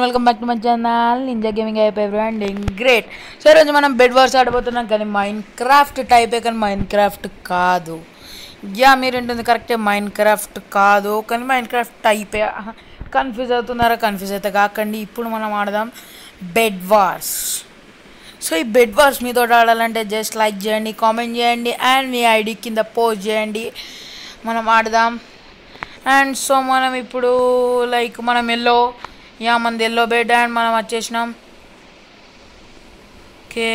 welcome back to my channel ninja gaming అయిపోయి everyone doing great so ఈరోజు మనం bed verse ఆడబోతున్నాం కానీ Minecraft టైపే కానీ మైండ్ క్రాఫ్ట్ కాదు యా మీరు ఉంటుంది కరెక్టే మైండ్ క్రాఫ్ట్ కాదు కానీ మైండ్ క్రాఫ్ట్ టైపే కన్ఫ్యూజ్ అవుతున్నారా కన్ఫ్యూజ్ అయితే కాకండి ఇప్పుడు మనం ఆడదాం బెడ్ వార్స్ సో ఈ బెడ్ వార్స్ మీతో ఆడాలంటే జస్ట్ లైక్ చేయండి కామెంట్ చేయండి అండ్ మీ ఐడి కింద పోస్ట్ చేయండి మనం ఆడదాం అండ్ సో మనం ఇప్పుడు లైక్ మనం ఎల్లో యా మనది ఎల్లో బెడ్ అండ్ మనం వచ్చేసినాం ఓకే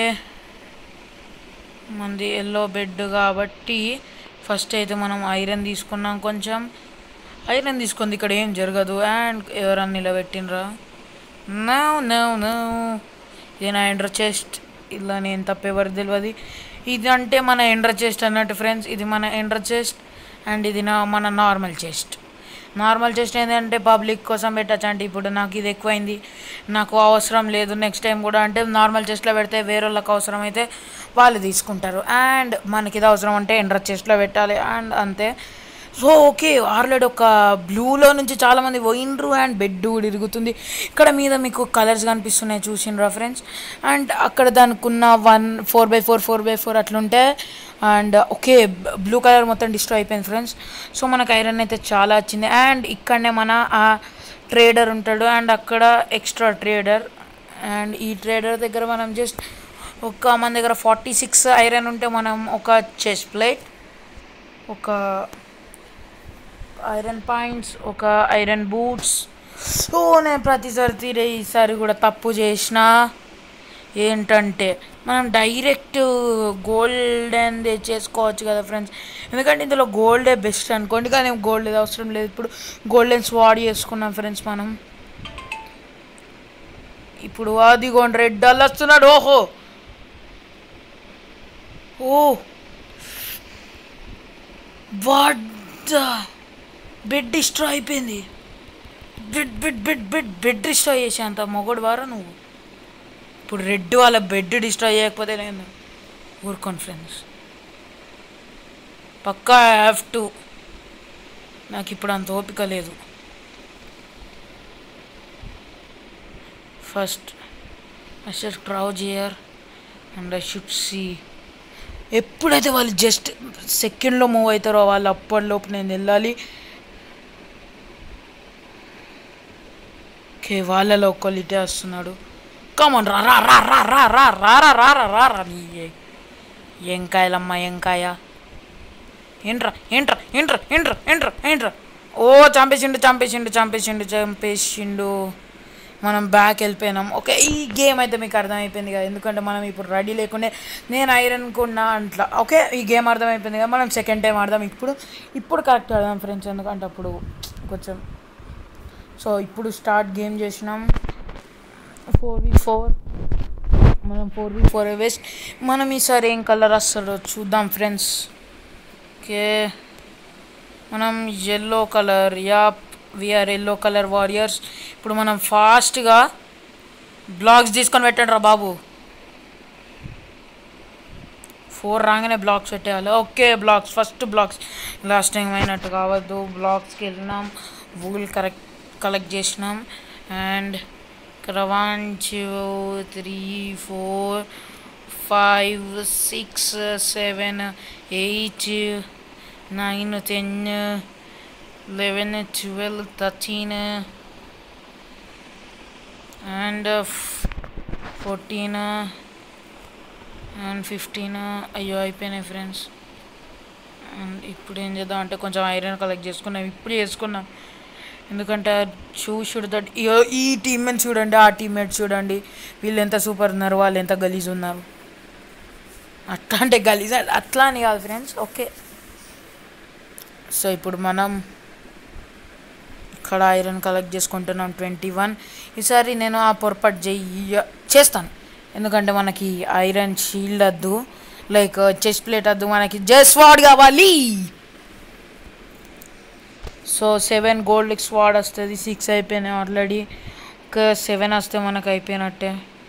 మనది ఎల్లో బెడ్ కాబట్టి ఫస్ట్ అయితే మనం ఐరన్ తీసుకున్నాం కొంచెం ఐరన్ తీసుకుంది ఇక్కడ ఏం జరగదు అండ్ ఎవరన్నా నిలబెట్టినరా నో నో నో ఇది నా ఎండ్ర చెస్ట్ ఇలా నేను తప్ప ఎవరికి తెలియదు ఇది అంటే మన ఎండ్ర చెస్ట్ అన్నట్టు ఫ్రెండ్స్ ఇది మన ఎండ్ర చెస్ట్ అండ్ ఇది నా మన నార్మల్ చెస్ట్ నార్మల్ చెస్ట్ ఏంటంటే పబ్లిక్ కోసం పెట్టచ్చు అంటే ఇప్పుడు నాకు ఇది ఎక్కువైంది నాకు అవసరం లేదు నెక్స్ట్ టైం కూడా అంటే నార్మల్ చెస్ట్లో పెడితే వేరే వాళ్ళకి అవసరం అయితే వాళ్ళు తీసుకుంటారు అండ్ మనకి ఇది అవసరం అంటే ఎండ్ర చెస్ట్లో పెట్టాలి అండ్ అంతే సో ఓకే ఆల్రెడీ ఒక బ్లూలో నుంచి చాలామంది పోయిండ్రు అండ్ బెడ్ కూడా ఇరుగుతుంది ఇక్కడ మీద మీకు కలర్స్ కనిపిస్తున్నాయి చూసిండ్రా ఫ్రెండ్స్ అండ్ అక్కడ దానికి ఉన్న one four by four four by four అట్లుంటే అండ్ ఓకే బ్లూ కలర్ మొత్తం డిస్ట్రాయ్ అయిపోయింది ఫ్రెండ్స్ సో మనకు ఐరన్ అయితే చాలా వచ్చింది అండ్ ఇక్కడనే మన ఆ ట్రేడర్ ఉంటాడు అండ్ అక్కడ ఎక్స్ట్రా ట్రేడర్ అండ్ ఈ ట్రేడర్ దగ్గర మనం జస్ట్ ఒక మన దగ్గర ఫార్టీ సిక్స్ ఐరన్ ఉంటే మనం ఒక చెస్ట్ ప్లేట్ ఒక ఐరన్ పాయింట్స్ ఒక ఐరన్ బూట్స్ సో నేను ప్రతిసారి తీరే ఈసారి కూడా తప్పు చేసిన ఏంటంటే మనం డైరెక్ట్ గోల్డెన్ చేసుకోవచ్చు కదా ఫ్రెండ్స్ ఎందుకంటే ఇందులో గోల్డే బెస్ట్ అనుకోండి కానీ గోల్డ్ అవసరం లేదు ఇప్పుడు గోల్డెన్ స్వాడ్ చేసుకున్నాం ఫ్రెండ్స్ మనం ఇప్పుడు అదిగోండి రెడ్ అల్ వస్తున్నాడు ఓహో ఓ వాట్ బెడ్ డిస్ట్రాయ్ అయిపోయింది bed bed bed bed bed destroy చేసే అంత మొగడు వారా నువ్వు ఇప్పుడు రెడ్ వాళ్ళ బెడ్ డిస్ట్రాయ్ చేయకపోతే నేను ఊరుకోను ఫ్రెండ్స్ పక్కా హ్యావ్ టు నాకు ఇప్పుడు అంత ఓపిక లేదు first I should crouch here and I should see ఎప్పుడైతే వాళ్ళు జస్ట్ సెకండ్లో మూవ్ అవుతారో వాళ్ళు అప్పటిలోపు నేను వెళ్ళాలి ఓకే వాళ్ళలో ఒకళ్ళు ఇటే వస్తున్నాడు కమన్ రా రా రా రా రా రా రా రా రా రా రా రా నీ ఎంకాయలమ్మ ఎంకాయ ఏంట్రా ఏంట్రా ఏంట్రా ఏంట్రా ఏంట్రా ఏంట్రా ఓ చంపేసిండు చంపేసిండు చంపేసిండు చంపేసిండు మనం బ్యాక్ వెళ్ళిపోయినాం ఓకే ఈ గేమ్ అయితే మీకు అర్థమైపోయింది కదా ఎందుకంటే మనం ఇప్పుడు రెడీ లేకుండే నేను ఐరన్ కొన్నా అట్లా ఓకే ఈ గేమ్ అర్థమైపోయింది కదా మనం సెకండ్ టైం ఆడదాం ఇప్పుడు ఇప్పుడు కరెక్ట్ ఆడదాం ఫ్రెండ్స్ ఎందుకంటే అప్పుడు కొంచెం సో ఇప్పుడు స్టార్ట్ గేమ్ చేసినాం ఫోర్ వి ఫోర్ మనం ఫోర్ వి ఫోర్ వేస్ట్ మనం ఈసారి ఏం కలర్ వస్తుందో చూద్దాం ఫ్రెండ్స్ ఓకే మనం yellow colour yeah we're yellow colour warriors ఇప్పుడు మనం ఫాస్ట్గా బ్లాక్స్ తీసుకొని పెట్టండి రా బాబు ఫోర్ రాగానే బ్లాక్స్ పెట్టేయాలి okay blocks first blocks last time అయినట్టు కావద్దు బ్లాక్స్కి వెళ్ళినాం వూల్ కరెక్ట్ కలెక్ట్ చేసినాం అండ్ ఇక్కడ one two three four five six seven eight nine ten eleven twelve thirteen and fourteen and fifteen అయ్యో అయిపోయినాయి ఫ్రెండ్స్ అండ్ ఇప్పుడు ఏం చేద్దాం అంటే కొంచెం ఐరన్ కలెక్ట్ చేసుకున్నాం ఇప్పుడు చేసుకున్నాం ఎందుకంటే చూసుడు దట్ ఈ టీమ్మేట్ చూడండి ఆ టీమ్మేట్ చూడండి వీళ్ళు ఎంత సూపర్ ఉన్నారు వాళ్ళు ఎంత గలీజ్ ఉన్నారు అట్లా అంటే గలీజ్ అట్లా అని కాదు ఫ్రెండ్స్ ఓకే సో ఇప్పుడు మనం ఇక్కడ ఐరన్ కలెక్ట్ చేసుకుంటున్నాం ట్వంటీ వన్ ఈసారి నేను ఆ పొరపాటు చెయ్య చేస్తాను ఎందుకంటే మనకి ఐరన్ షీల్డ్ వద్దు లైక్ చెస్ట్ ప్లేట్ వద్దు మనకి జస్ట్ స్వాడ్ కావాలి సో సెవెన్ గోల్డ్ స్వాడ్ వస్తుంది సిక్స్ అయిపోయినాయి ఆల్రెడీ ఒక సెవెన్ వస్తే మనకు అయిపోయినట్టే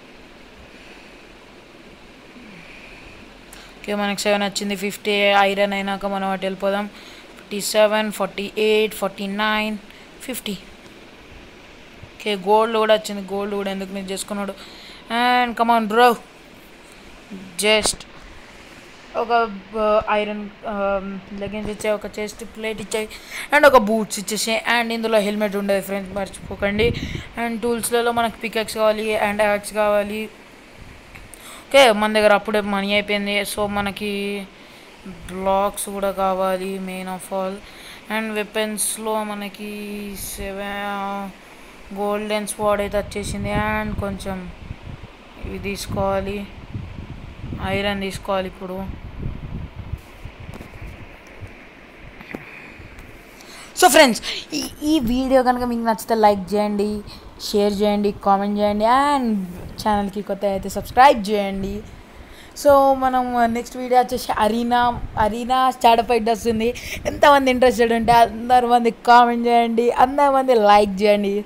ఓకే మనకి సెవెన్ వచ్చింది ఫిఫ్టీ ఐరన్ అయినాక మనం అటు వెళ్ళిపోదాం fifty seven forty eight forty nine fifty okay gold కూడా వచ్చింది గోల్డ్ కూడా ఎందుకు మీరు చేసుకున్నాడు అండ్ కమాన్ బ్రో జస్ట్ ఒక ఐరన్ లెగిన్స్ ఇచ్చాయి ఒక చెస్ట్ ప్లేట్ ఇచ్చాయి అండ్ ఒక బూట్స్ ఇచ్చేసాయి అండ్ ఇందులో హెల్మెట్ ఉండేది ఫ్రెండ్స్ మర్చిపోకండి అండ్ టూల్స్లలో మనకి పికెక్స్ కావాలి అండ్ యాక్స్ కావాలి ఓకే మన దగ్గర అప్పుడే మనీ అయిపోయింది సో మనకి బ్లాక్స్ కూడా కావాలి మెయిన్ ఆఫ్ ఆల్ అండ్ వెపన్స్లో మనకి సెవెన్ గోల్డెన్ స్పాడ్ అయితే వచ్చేసింది అండ్ కొంచెం ఇవి తీసుకోవాలి ఐరన్ తీసుకోవాలి ఇప్పుడు సో ఫ్రెండ్స్ ఈ ఈ వీడియో కనుక మీకు నచ్చితే లైక్ చేయండి షేర్ చేయండి కామెంట్ చేయండి అండ్ ఛానల్కి కొత్త అయితే సబ్స్క్రైబ్ చేయండి సో మనం నెక్స్ట్ వీడియో వచ్చేసి అరీనా అరీనా స్టార్టప్ అయితే వస్తుంది ఎంతమంది ఇంట్రెస్టెడ్ ఉంటే అందరు మంది కామెంట్ చేయండి అందరు మంది లైక్ చేయండి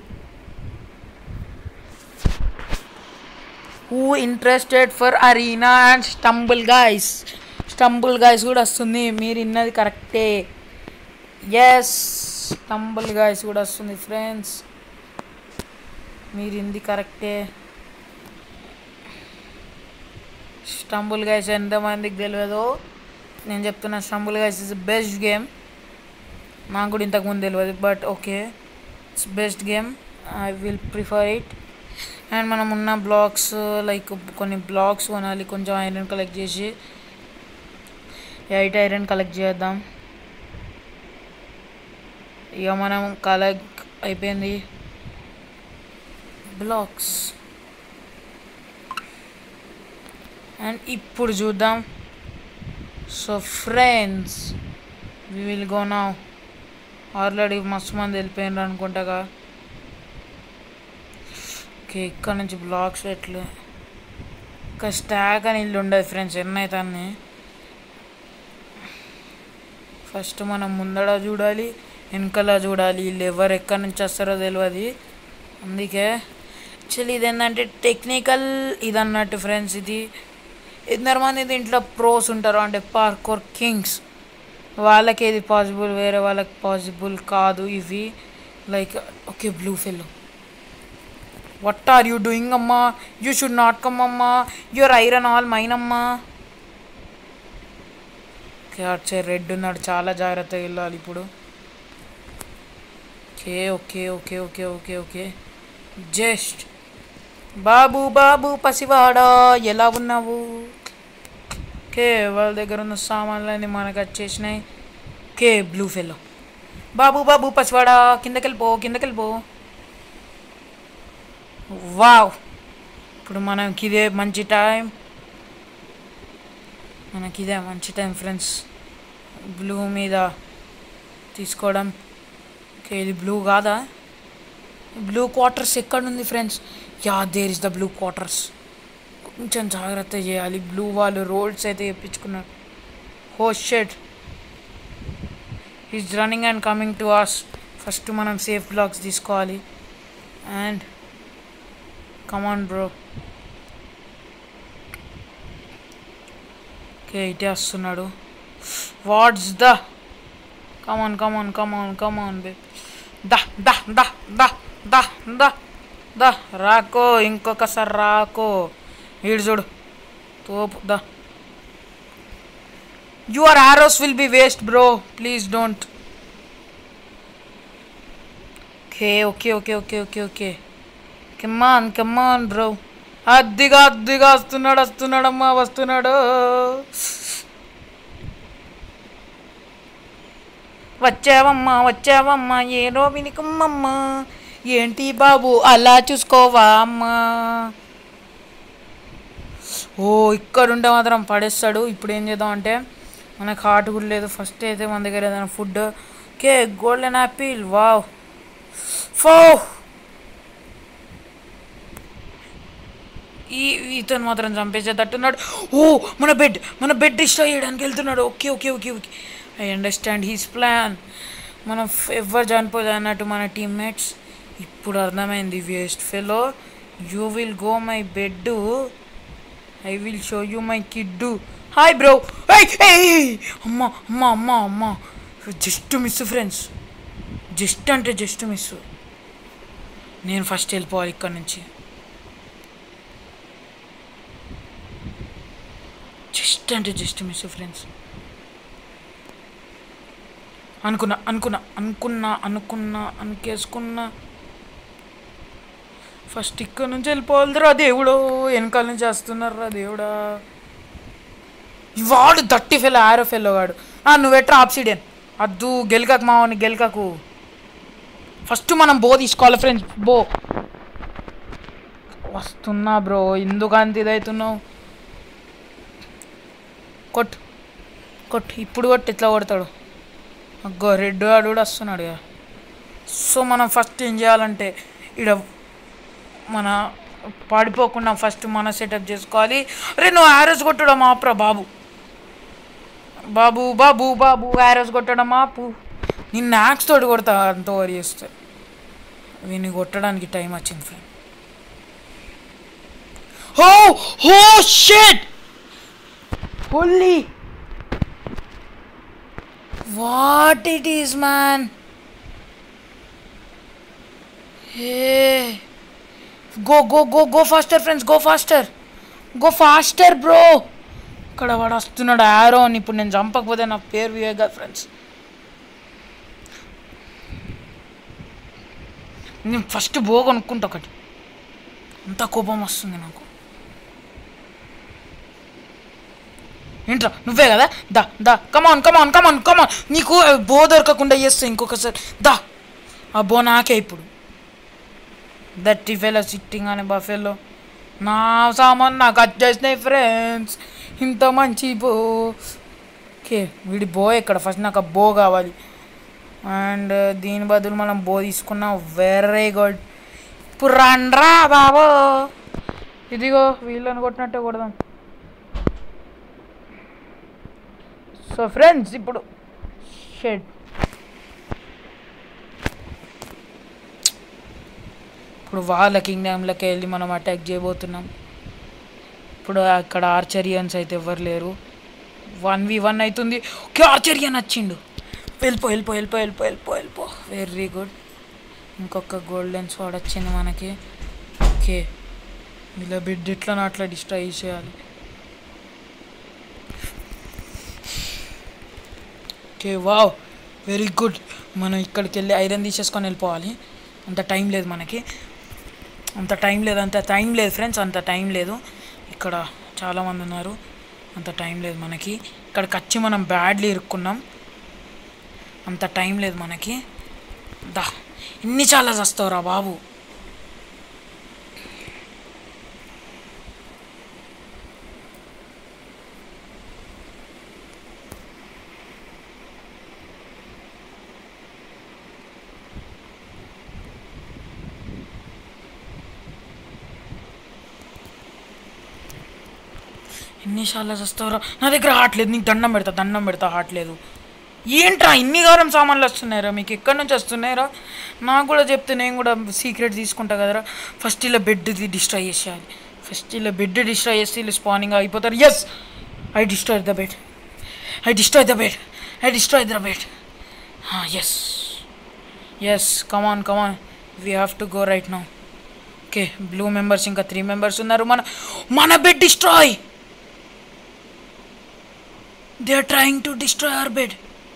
who interested for arena and stumble guys stumble guys కూడా వస్తుంది మీరు ఇన్నది కరెక్టే ఎస్ స్టంబుల్ గాయస్ కూడా వస్తుంది ఫ్రెండ్స్ మీరు ఇంది కరెక్టే స్టంబుల్ గైస్ ఎంతమందికి తెలియదో నేను చెప్తున్నా stumble guys is best game నాకు కూడా ఇంతకుముందు తెలియదు but okay it's best game I will prefer it and మనం ఉన్న బ్లాక్స్ లైక్ కొన్ని బ్లాక్స్ కొనాలి కొంచెం ఐరన్ కలెక్ట్ చేసి ఎయిట్ ఐరన్ కలెక్ట్ చేద్దాం ఇక మనం కలెక్ట్ అయిపోయింది బ్లాక్స్ అండ్ ఇప్పుడు చూద్దాం so friends we will go నా ఆల్రెడీ మస్తు మంది వెళ్ళిపోయినారు అనుకుంటాగా ఓకే ఇక్కడ నుంచి బ్లాక్స్ ఎట్లు ఇంకా స్టాక్ అని ఇల్లు ఉండదు ఫ్రెండ్స్ ఎన్ని అవుతాన్ని ఫస్ట్ మనం ముందడ చూడాలి వెనకాల చూడాలి వీళ్ళు ఎవరు ఎక్కడి నుంచి వస్తారో తెలియదు అందుకే యాక్చువల్లీ ఇది ఏంటంటే టెక్నికల్ ఇది అన్నట్టు ఫ్రెండ్స్ ఇది ఇద్దరు మంది దీంట్లో ప్రోస్ ఉంటారు అంటే పార్కోర్ కింగ్స్ వాళ్ళకి ఏది పాసిబుల్ వేరే వాళ్ళకి పాసిబుల్ కాదు ఇవి like okay blue fell what are you doing అమ్మా యూ షుడ్ నాట్ కమ్ అమ్మా యువర్ ఐరన్ ఆల్ మైన్ అమ్మా ఓకే అటు రెడ్ ఉన్నాడు చాలా జాగ్రత్తగా వెళ్ళాలి ఇప్పుడు okay okay okay okay okay okay just బాబు బాబు పసివాడా ఎలా ఉన్నావు ఓకే వాళ్ళ దగ్గర ఉన్న సామాన్లన్నీ మనకు వచ్చేసినాయి ఓకే బ్లూ ఫెల్లో బాబు బాబు పసివాడా కిందకెళ్ళిపో కిందకెళ్ళిపో వావ్ ఇప్పుడు మనకి ఇదే మంచి టైం మనకి ఇదే మంచి టైం ఫ్రెండ్స్ బ్లూ మీద తీసుకోవడం ఓకే ఇది బ్లూ కాదా బ్లూ క్వార్టర్స్ ఎక్కడుంది friends yeah there is the blue quarters కొంచెం జాగ్రత్త చేయాలి బ్లూ వాళ్ళు రోడ్స్ అయితే తెప్పించుకున్నారు హో షెడ్ is running and coming to us first మనం సేఫ్ బ్లాక్స్ తీసుకోవాలి అండ్ కమాన్ బ్రో ఓకే ఇటే వస్తున్నాడు వాట్స్ ద కమాన్ కమాన్ కమాన్ కమాన్ బే దా దా దా దా దా దా దా రాకో ఇంకొకసారి రాకో ఈడు చూడు తోపు దా your arrows will be waste bro please don't okay okay okay okay okay okay come on come on bro అద్దిగా అద్దిగా వస్తున్నాడు వస్తున్నాడమ్మా వస్తున్నాడు వచ్చావమ్మా వచ్చావమ్మా ఏదో వినికమ్మమ్మా ఏంటి బాబు అలా చూసుకోవా అమ్మా ఓ ఇక్కడ ఉంటే మాత్రం పడేస్తాడు ఇప్పుడు ఏం చేద్దాం అంటే మనకు హార్ట్ కూడా లేదు ఫస్ట్ అయితే మన దగ్గర ఏదైనా food okay golden apple wow ఫో ఈ ఇతను మాత్రం చంపేసేటట్టున్నాడు ఓ మన బెడ్ మన బెడ్ డిస్ట్రాయ్ చేయడానికి వెళ్తున్నాడు okay okay okay okay I understand his plan మనం ఫ్- ఎవ్వరు చనిపోదు అన్నట్టు మన టీమ్మేట్స్ ఇప్పుడు అర్థమైంది waste fellow you will go my bed I will show you my kid hi bro అమ్మా అమ్మా అమ్మా అమ్మా జస్ట్ మిస్ ఫ్రెండ్స్ జస్ట్ అంటే జస్ట్ మిస్ నేను ఫస్ట్ వెళ్ళిపోవాలి ఇక్కడ నుంచి జస్ట్ అంటే జస్ట్ మిస్ ఫ్రెండ్స్ అనుకున్నా అనుకున్నా అనుకున్నా అనుకున్నా అనుకేసుకున్నా ఫస్ట్ ఇక్కడ నుంచి వెళ్ళిపోవాలిరా దేవుడు వెనకాల నుంచి వస్తున్నారా దేవుడా వాడు దట్టి ఫెల్ ఆరో ఫెల్లో వాడు ఆ, నువ్వు ఎట్రా ఆప్సిడియన్ అద్దు గెలకకు మావని గెలకకు ఫస్ట్ మనం బో తీసుకోవాలి ఫ్రెండ్స్ బో వస్తున్నా బ్రో ఎందుకు అంత ఇదవుతున్నావు కొట్టు కొట్టు ఇప్పుడు కొట్టు ఎట్లా కొడతాడు అగ్గో రెడ్ వాడు కూడా వస్తున్నాడు కదా సో మనం ఫస్ట్ ఏం చేయాలంటే ఇక్కడ మన పడిపోకుండా ఫస్ట్ మన సెటప్ చేసుకోవాలి అరే నువ్వు ఆరోస్ కొట్టడం ఆప్రా బాబు బాబు బాబు బాబు ఆరోస్ కొట్టడం ఆపు నిన్ను యాక్స్ తోటి కొడతా అంత వరి చేస్తే వీని కొట్టడానికి టైం వచ్చింది friend oh oh shit holy what it is man hey go go go go faster friends go faster go faster bro ఇక్కడ వాడు వస్తున్నాడు ఆరో అని ఇప్పుడు నేను చంపకపోతే నా పేరు వివేక్ ఫ్రెండ్స్ నేను ఫస్ట్ బో కొనుక్కుంటా ఒకటి అంత కోపం వస్తుంది నాకు ఏంట్రా నువ్వే కదా దా దా కమాన్ కమాన్ కమాన్ కమాన్ నీకు బో దొరకకుండా చేస్తా ఇంకొకసారి దా ఆ బో నాకే ఇప్పుడు దట్టి ఫెలో సిట్టింగ్ అనే బఫెలో నా సామాన్ నాకు వచ్చేసినాయి ఫ్రెండ్స్ ఇంత మంచి బో ఓకే వీడి బో ఎక్కడ ఫస్ట్ నాకు ఆ బో కావాలి అండ్ దీని బదులు మనం బో తీసుకున్నాం వెరీ గుడ్ ఇప్పుడు రండ్రా బాబో ఇదిగో వీళ్ళని కొట్టినట్టే కొడదాం సో ఫ్రెండ్స్ ఇప్పుడు షెడ్ ఇప్పుడు వాళ్ళ కింగ్డమ్లకి వెళ్ళి మనం అటాక్ చేయబోతున్నాం ఇప్పుడు అక్కడ ఆర్చరియన్స్ అయితే ఎవరు లేరు వన్ వి వన్ అవుతుంది ఓకే ఆర్చరియన్ వచ్చిండు వెళ్ళిపో వెళ్ళిపో వెళ్ళిపో వెళ్ళిపో వెళ్ళిపో వెళ్ళిపో వెరీ గుడ్ ఇంకొక గోల్డెన్ స్వాడ్ వచ్చింది మనకి ఓకే ఇలా బిడ్ ఇట్లా అట్లా డిస్ట్రాయ్ చేయాలి ఓకే వావ్ వెరీ గుడ్ మనం ఇక్కడికి వెళ్ళి ఐరన్ తీసేసుకొని వెళ్ళిపోవాలి అంత టైం లేదు మనకి అంత టైం లేదు అంత టైం లేదు ఫ్రెండ్స్ అంత టైం లేదు ఇక్కడ చాలామంది ఉన్నారు అంత టైం లేదు మనకి ఇక్కడికి వచ్చి మనం బ్యాడ్లీ ఇరుక్కున్నాం అంత టైం లేదు మనకి దా ఇన్ని చాలా చస్తావురా బాబు ఎన్నిసార్లు వస్తావురా నా దగ్గర హాట్లేదు నీకు దండం పెడతా దండం పెడతా హాట్లేదు ఏంట్రా ఇన్ని గారం సామాన్లు వస్తున్నాయిరా మీకు ఎక్కడి నుంచి వస్తున్నాయిరా నాకు కూడా చెప్తే నేను కూడా సీక్రెట్ తీసుకుంటా కదరా ఫస్ట్ ఇలా బెడ్ది డిస్ట్రాయ్ చేసేయాలి ఫస్ట్ ఇలా బెడ్ డిస్ట్రాయ్ చేస్తే వీళ్ళు స్పానింగ్ అయిపోతారు yes I destroy the bed I destroy the bed I destroy the bed yes yes come on come on we have to go right now okay blue members ఇంకా three members ఉన్నారు మన మన bed destroy they are trying to destroy our bed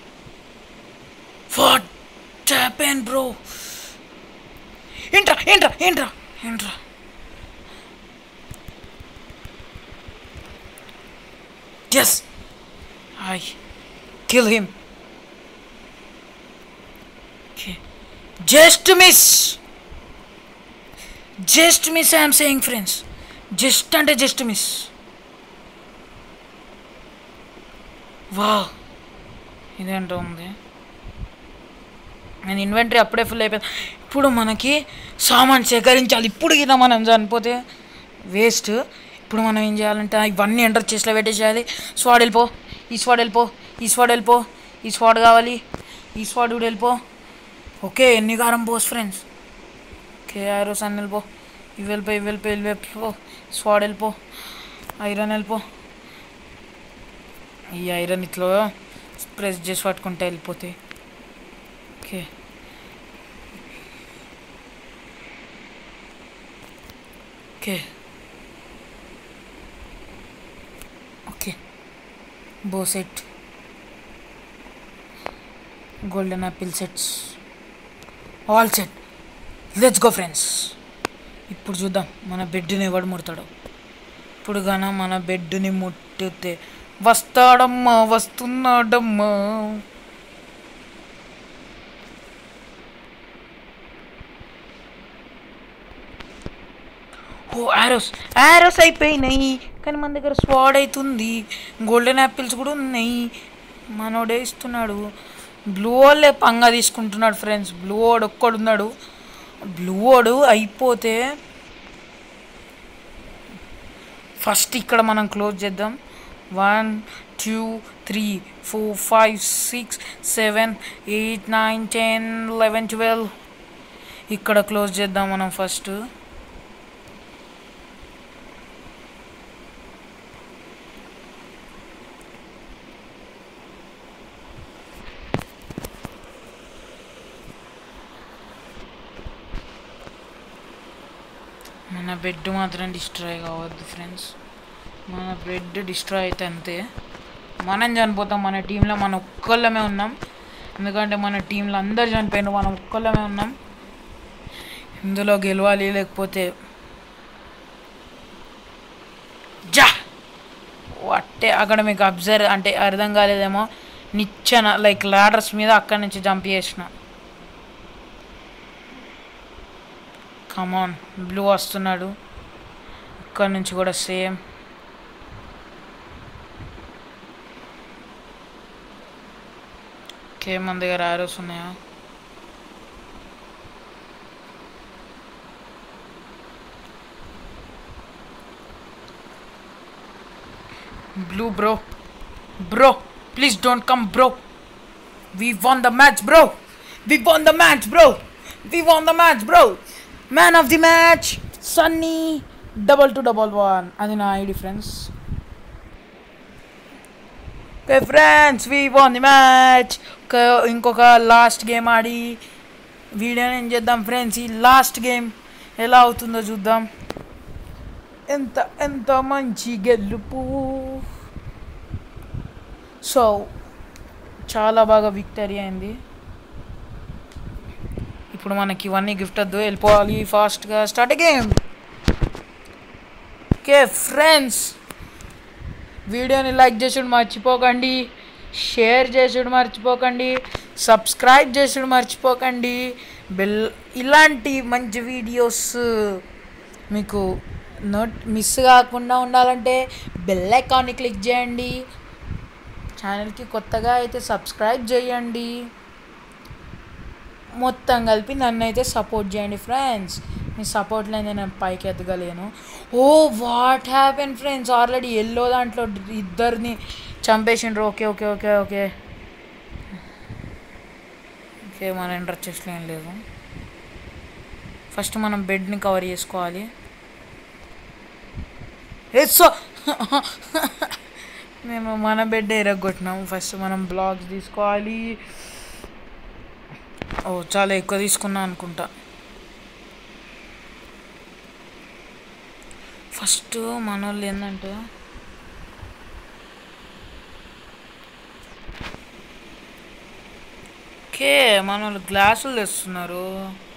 what happen bro ఏంట్రా ఏంట్రా ఏంట్రా ఏంట్రా yes I kill him just miss just miss I'm saying friends just అంటే just miss వా ఇదేంటో ఉంది నేను ఇన్వెంటరీ అప్పుడే ఫుల్ అయిపోయింది ఇప్పుడు మనకి సామాన్ సేకరించాలి ఇప్పుడు గిన మనం చనిపోతే వేస్ట్ ఇప్పుడు మనం ఏం చేయాలంటే ఇవన్నీ ఎంటర్ చేసిలో పెట్టేసేయాలి స్వాడ్ వెళ్ళిపో ఈ స్వాడ్ వెళ్ళిపో ఈ స్వాడ్ వెళ్ళిపో ఈ స్వాడ్ కావాలి ఈ స్వాడ్ కూడా వెళ్ళిపో ఓకే ఎన్ని కారం పోస్ ఫ్రెండ్స్ ఓకే ఆరోస్ అన్ని వెళ్ళిపో ఇవి వెళ్ళిపో ఇవి వెళ్ళిపో ఇవి వెళ్ళిపో స్వాడ్ వెళ్ళిపో ఐరన్ వెళ్ళిపో ఈ ఐరన్ ఇట్లా ప్రెస్ చేసి పట్టుకుంటే వెళ్ళిపోతాయి okay okay okay bow set golden apple sets all set let's go friends ఇప్పుడు చూద్దాం మన బెడ్ని ఎవడు ముడతాడో ఇప్పుడు గాన మన బెడ్ని ముట్టితే వస్తాడమ్మా వస్తున్నాడమ్మా ఓ ఆరోస్ ఆరోస్ అయిపోయినాయి కానీ మన దగ్గర స్వాడ్ అవుతుంది గోల్డెన్ యాపిల్స్ కూడా ఉన్నాయి మనోడే ఇస్తున్నాడు బ్లూ వాళ్ళే పంగా తీసుకుంటున్నాడు ఫ్రెండ్స్ బ్లూ వాడు ఒక్కడున్నాడు బ్లూ వాడు అయిపోతే ఫస్ట్ ఇక్కడ మనం క్లోజ్ చేద్దాం one two three four five six seven eight nine ten eleven twelve ఇక్కడ క్లోజ్ చేద్దాం మనం ఫస్ట్ మన బెడ్ మాత్రం డిస్ట్రాయ్ కావద్దు ఫ్రెండ్స్ మన బెడ్ డిస్ట్రాయ్ అయితే అంతే మనం చనిపోతాం మన టీంలో మన ఒక్కళ్ళమే ఉన్నాం ఎందుకంటే మన టీంలో అందరు చనిపోయినారు మనం ఒక్కళ్ళమే ఉన్నాం ఇందులో గెలవాలి లేకపోతే జా అట్టే అక్కడ మీకు అబ్జర్వ్ అంటే అర్థం కాలేదేమో నిచ్చెన లైక్ లాడర్స్ మీద అక్కడి నుంచి జంప్ చేసిన కమాన్ బ్లూ వస్తున్నాడు ఇక్కడ నుంచి కూడా సేమ్ ఓకే మన దగ్గర ఆరోస్ ఉన్నాయా blue bro bro please don't come bro we won the match bro we won the match bro we won the match bro man of the match Sunny double two double one అది నా ID friends okay friends we won the match ఇంకొక last game ఆడి వీడియోని ఏం చేద్దాం friends ఈ last game ఎలా అవుతుందో చూద్దాం ఎంత ఎంత మంచి గెలుపు సో చాలా బాగా విక్టరీ అయింది ఇప్పుడు మనకి ఇవన్నీ గిఫ్ట్ వద్దు వెళ్ళిపోవాలి ఫాస్ట్గా స్టార్ట్ గేమ్ ఓకే ఫ్రెండ్స్ వీడియోని లైక్ చేసుడు మర్చిపోకండి షేర్ చేసుడు మర్చిపోకండి సబ్స్క్రైబ్ చేసుడు మర్చిపోకండి బెల్ ఇలాంటి మంచి వీడియోస్ మీకు నోట్ మిస్ కాకుండా ఉండాలంటే బెల్ ఐకాన్ని క్లిక్ చేయండి ఛానల్కి కొత్తగా అయితే సబ్స్క్రైబ్ చేయండి మొత్తం కలిపి నన్ను అయితే సపోర్ట్ చేయండి ఫ్రెండ్స్ మీ సపోర్ట్ లేని నేను పైకి ఎదగలేను oh what happen friends already yellow దాంట్లో ఇద్దరిని చంపేసిండ్రు okay okay okay okay okay మన ఇంట్రెస్ట్ ఏం లేదు ఫస్ట్ మనం బెడ్ని కవర్ చేసుకోవాలి సో మేము మన బెడ్ ఎరగొట్టినాము ఫస్ట్ మనం బ్లాగ్స్ తీసుకోవాలి ఓ చాలా ఎక్కువ తీసుకున్నా అనుకుంటా ఫస్ట్ మన వాళ్ళు ఏంటంటే ఓకే మన వాళ్ళు గ్లాసులు తెస్తున్నారు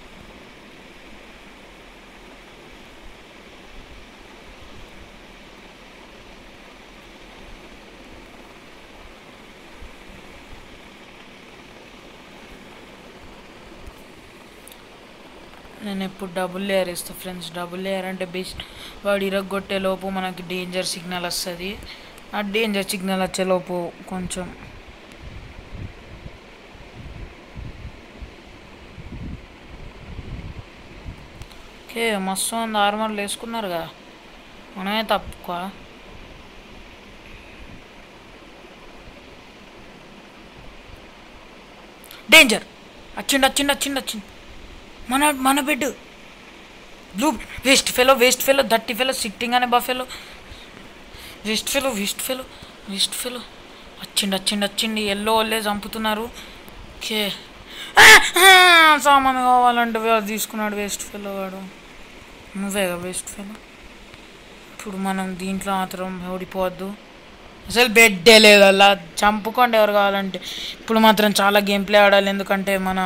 నేను ఎప్పుడు డబుల్ లేయర్ ఇస్తాను ఫ్రెండ్స్ డబుల్ లేయర్ అంటే బెస్ట్ వాడు ఇరగొట్టే లోపు మనకి డేంజర్ సిగ్నల్ వస్తుంది ఆ డేంజర్ సిగ్నల్ వచ్చే లోపు కొంచెం ఓకే మస్తు మంది ఆర్మర్లు వేసుకున్నారు కదా మనమే తక్కువ డేంజర్ వచ్చిండు వచ్చిండు వచ్చిండు వచ్చిండు మన మన bed blue waste fellow waste fellow దట్టి ఫెలో సిట్టింగ్ అనే buffalo waste fellow waste fellow waste fellow వచ్చిండు వచ్చిండు వచ్చిండు ఎల్లో వాళ్ళే చంపుతున్నారు ఓకే సామాన్ కావాలంటే వాడు తీసుకున్నాడు వేస్ట్ ఫెలో వాడు నువ్వేగా వేస్ట్ ఫెలో ఇప్పుడు మనం దీంట్లో మాత్రం ఓడిపోవద్దు అసలు బెడ్డే లేదు అలా చంపుకోండి ఎవరు కావాలంటే ఇప్పుడు మాత్రం చాలా గేమ్ ప్లే ఆడాలి ఎందుకంటే మన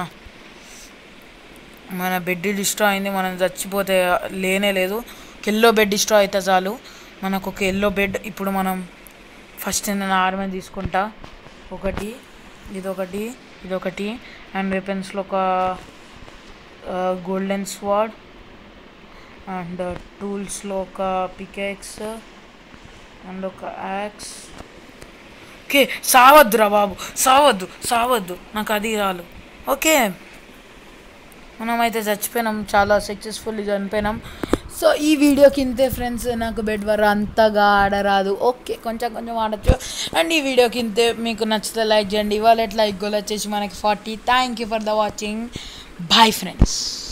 మన బెడ్ డిస్ట్రా అయింది మనం చచ్చిపోతే లేనే లేదు ఎల్లో బెడ్ డిస్ట్రా అయితే చాలు మనకు ఒక ఎల్లో బెడ్ ఇప్పుడు మనం ఫస్ట్ నేను ఆర్మీ తీసుకుంటా ఒకటి ఇదొకటి ఇదొకటి అండ్ వెపన్స్లో ఒక గోల్డెన్ స్వాడ్ అండ్ టూల్స్లో ఒక పికెక్స్ అండ్ ఒక యాక్స్ ఓకే సావద్దురా బాబు సావద్దు సావద్దు నాకు అది రాలు ఓకే మనమైతే చచ్చిపోయినాం చాలా సక్సెస్ఫుల్లీ చనిపోయినాం సో ఈ వీడియోకి ఇంతే ఫ్రెండ్స్ నాకు బెడ్ వర అంతగా ఆడరాదు ఓకే కొంచెం కొంచెం ఆడచ్చు అండ్ ఈ వీడియోకి ఇంతే మీకు నచ్చితే లైక్ చేయండి ఇవాళ లైక్ గోల్ వచ్చేసి మనకి forty thank you for the watching bye friends